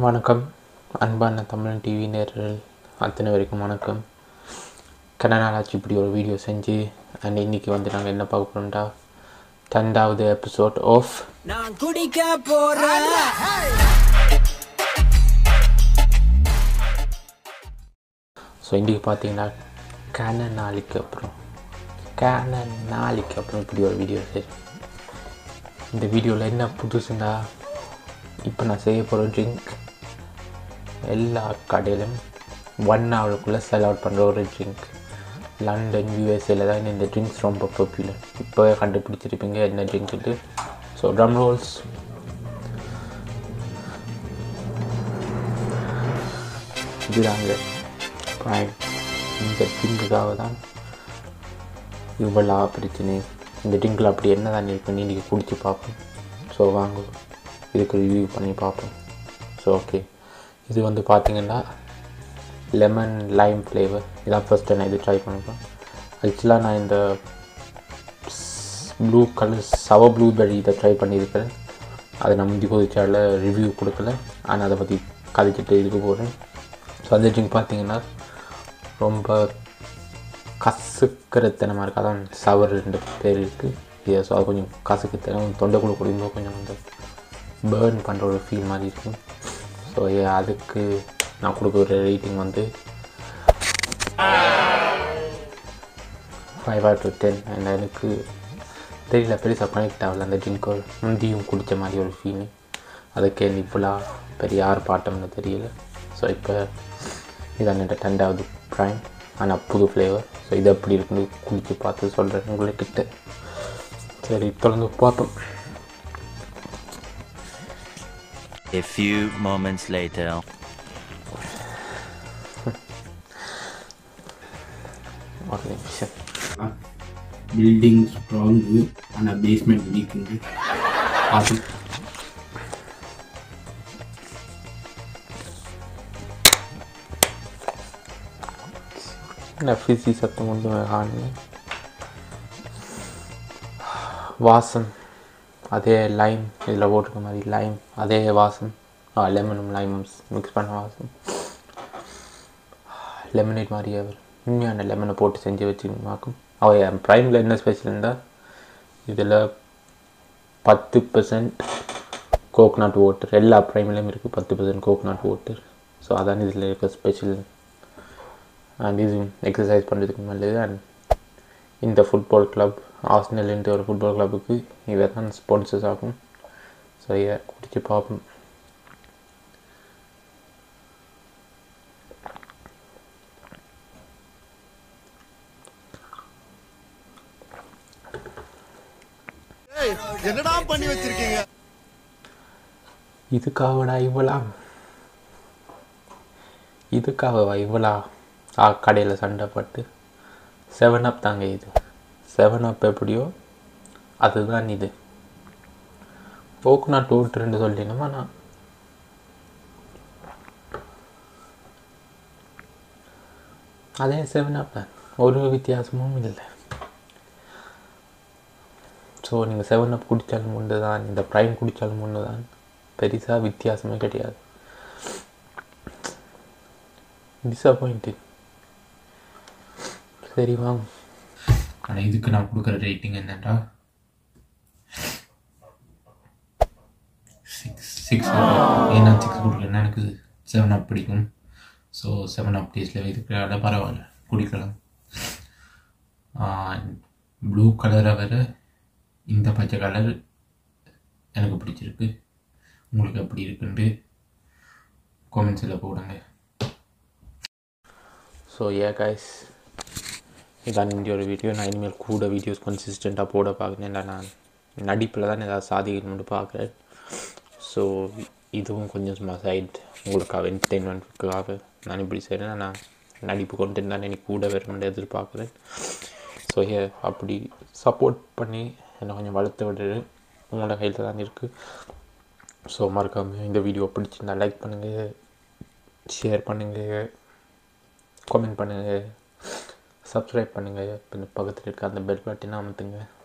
வணக்கம் அன்பான தமிழன் டிவி நேர்கள் அத்தனை வரைக்கும் வணக்கம் கன நாளாச்சு இப்படி ஒரு வீடியோ செஞ்சு அண்ட் இன்னைக்கு வந்து நாங்கள் என்ன பார்க்க போகிறோம்டா ரெண்டாவது எபிசோட் ஆஃப் நான் குடிக்க போறேன் ஸோ இன்றைக்கி பார்த்தீங்கன்னா கன நாளைக்கு அப்புறம் கன நாளைக்கு அப்புறம் இப்படி ஒரு வீடியோ சரி இந்த வீடியோவில் என்ன புதுசுண்டா இப்போ நான் செய்ய போகிற ட்ரிங்க் எல்லா கடையிலும் ஒன் ஹவருக்குள்ளே செல் அவுட் பண்ணுற ஒரு ட்ரிங்க் லண்டன் யூஎஸ்ஏல தான் இந்த ட்ரிங்க்ஸ் ரொம்ப பாப்புலர் இப்போ கண்டுபிடிச்சிருப்பீங்க என்ன ட்ரிங்க்ட்டு ஸோ ட்ரம் ரோல்ஸ் இதுதாங்க ப்ரைம் இந்த ட்ரிங்குக்காக தான் இவ்வளோ பிரச்சனை இந்த ட்ரிங்கில் அப்படி என்ன தான் இருக்குன்னு இன்றைக்கி குடிச்சு பார்ப்போம் ஸோ வாங்க இதுக்கு ரிவ்யூ பண்ணி பார்ப்போம் ஸோ ஓகே இது வந்து பார்த்தீங்கன்னா லெமன் லைம் ஃப்ளேவர் இதான் ஃபஸ்ட்டு நான் இது ட்ரை பண்ணுறேன் ஆக்சுவலாக நான் இந்த ப்ளூ கலர் சவ ப்ளூபெர்ரி இதை ட்ரை பண்ணியிருக்கிறேன் அதை நான் முந்தி கொதிச்சால ரிவ்யூ கொடுக்கல ஆனால் அதை பற்றி கதைச்சிட்டு இருக்க போகிறேன் ஸோ அந்த ட்ரிங்க் பார்த்தீங்கன்னா ரொம்ப கசுக்கிறத்தனமாக இருக்குது அதான் சவர் ரெண்டு பேர் இருக்குது இது ஸோ அது கொஞ்சம் கசுக்குத்தனம் தொண்டைக்குள்ள குடிக்கும்போது கொஞ்சம் வந்து பேர்ன் பண்ணுற ஒரு ஃபீல் மாதிரி இருக்கும் ஸோ அதுக்கு நான் கொடுக்குற ரேட்டிங் வந்து five or to ten and எனக்கு தெரியல பெருசாக கனெக்ட் ஆகல அந்த ட்ரிங்க் ஒரு முந்தியும் குடித்த மாதிரி ஒரு ஃபீலிங் அதுக்கு இவ்வளோ பெரிய ஆர்ப்பாட்டம்னு தெரியல ஸோ இப்போ இதான் என்கிட்ட ரெண்டாவது ப்ரைம் ஆனால் புது ஃப்ளேவர் ஸோ இது எப்படி இருக்குன்னு குடிச்சு பார்த்து சொல்கிறேன் உங்கள்கிட்ட சரி தொடர்ந்து பார்ப்போம் A few moments later. ஒரு நிமிஷம் பில்டிங் ஸ்ட்ராங்கு ஆனால் பேஸ்மெண்ட் வீக்குங்க அது என்ன ஃபிசி சத்தம் ஒன்றும் காணுங்க வாசம் அதே லைம் இதில் போட்டிருக்க மாதிரி லைம் அதே வாசம் லெமனும் லைமும் மிக்ஸ் பண்ண வாசம் லெமனேட் மாதிரியே அவர் உண்மையான லெமனை போட்டு செஞ்சு வச்சுருமாக்கும் அவ என் ப்ரைமில் என்ன ஸ்பெஷல் இருந்தால் இதில் பத்து பர்சன்ட் கோக்னட் வாட்டர் எல்லா ப்ரைம்லேயும் இருக்குது பத்து பர்சன்ட் கோக்னட் வாட்டர் ஸோ அதான் இதில் இருக்க ஸ்பெஷல் அண்ட் இது எக்ஸசைஸ் பண்ணுறதுக்கு நல்லது அண்ட் இந்த ஃபுட்பால் கிளப் ஆஸ்னல்ன்ற ஒரு ஃபுட்பால் கிளப்புக்கு இவை தான் ஸ்பான்சர்ஸ் ஆகும் ஸோ இதை குடிச்சு பார்ப்போம் என்னடா பண்ணி வச்சிருக்கீங்க இதுக்காகடா இவ்வளா இதுக்காகவா இவ்வளா ஆ கடையில் சண்டை பட்டு செவன் அப் தாங்க இது செவன் அப் எப்படியோ அதுதான் இது கோகோனட் டோட்டுன்னு சொல்லினோமா நான் அதே செவன் அப் தான் ஒரு வித்தியாசமும் இல்லை ஸோ நீங்கள் செவன் அப் குடித்தாலும் ஒன்று தான் இந்த ப்ரைம் குடித்தாலும் ஒன்று தான் பெருசாக வித்தியாசமே கிடையாது டிசப்பாயிண்டிங் சரி வாங்க ஆனால் இதுக்கு நான் கொடுக்குற ரேட்டிங் என்னென்னா சிக்ஸ் சிக்ஸ் ஏன்னா சிக்ஸ் கொடுக்கலன்னா எனக்கு செவன் அப் பிடிக்கும் ஸோ செவன் அப் டேஸில் இதுக்காக பரவாயில்ல குடிக்கலாம் ப்ளூ கலரை வர இந்த பச்சை கலர் எனக்கு பிடிச்சிருக்கு உங்களுக்கு எப்படி இருக்குன்ட்டு காமெண்ட்ஸில் போடுங்க ஸோ ஏ கைஸ் இதான் இந்த ஒரு வீடியோ நான் இனிமேல் கூட வீடியோஸ் கன்சிஸ்டண்ட்டாக போட பார்க்குறேன் நான் நடிப்பில் தான் ஏதாவது சாதிக்கணும்னு பார்க்குறேன் ஸோ இதுவும் கொஞ்சம் சும்மா சைட் உங்களுக்காக என்டர்டெயின்மெண்ட்டுக்காக நான் இப்படி செய்கிறேன் நான் நடிப்பு கொண்டு தான் எனக்கு கூட வரும்னு எதிர்பார்க்குறேன் ஸோ ஏ அப்படி சப்போர்ட் பண்ணி என்னை கொஞ்சம் வளர்த்து விடுறது உங்களோட கையில் தான் இருக்குது ஸோ மறக்காமல் இந்த வீடியோ பிடிச்சிருந்தா லைக் பண்ணுங்கள் ஷேர் பண்ணுங்கள் கமெண்ட் பண்ணுங்கள் சப்ஸ்கிரைப் பண்ணுங்கள் பின்ன பக்கத்தில் இருக்க அந்த பெல் பட்டினை அமுத்துங்க